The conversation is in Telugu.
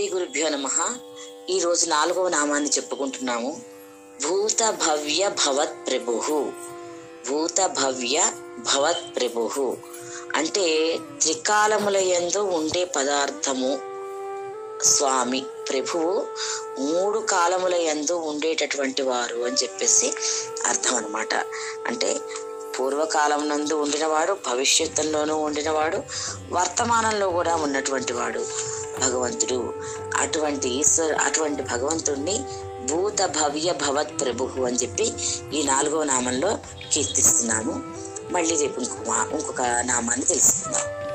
శ్రీ గురుభ్యో నమ ఈరోజు నాలుగవ నామాన్ని చెప్పుకుంటున్నాము భూత భవ్య భవత్ ప్రభు భూత భవ్య భవత్ ప్రభు అంటే త్రికాలముల యందు ఉండే పదార్థము స్వామి ప్రభువు మూడు కాలముల యందు ఉండేటటువంటి వారు అని చెప్పేసి అర్థం అన్నమాట అంటే పూర్వకాలం నందు ఉండినవాడు భవిష్యత్తులోనూ ఉండినవాడు వర్తమానంలో కూడా ఉన్నటువంటి వాడు భగవంతుడు అటువంటి ఈశ్వర్ అటువంటి భగవంతుణ్ణి భూత భవ్య భవత్ ప్రభు అని చెప్పి ఈ నాలుగో నామంలో కీర్తిస్తున్నాము మళ్ళీ రేపు ఇంకొక మా- ఇంకొక నామాన్ని తెలుసుకుందాం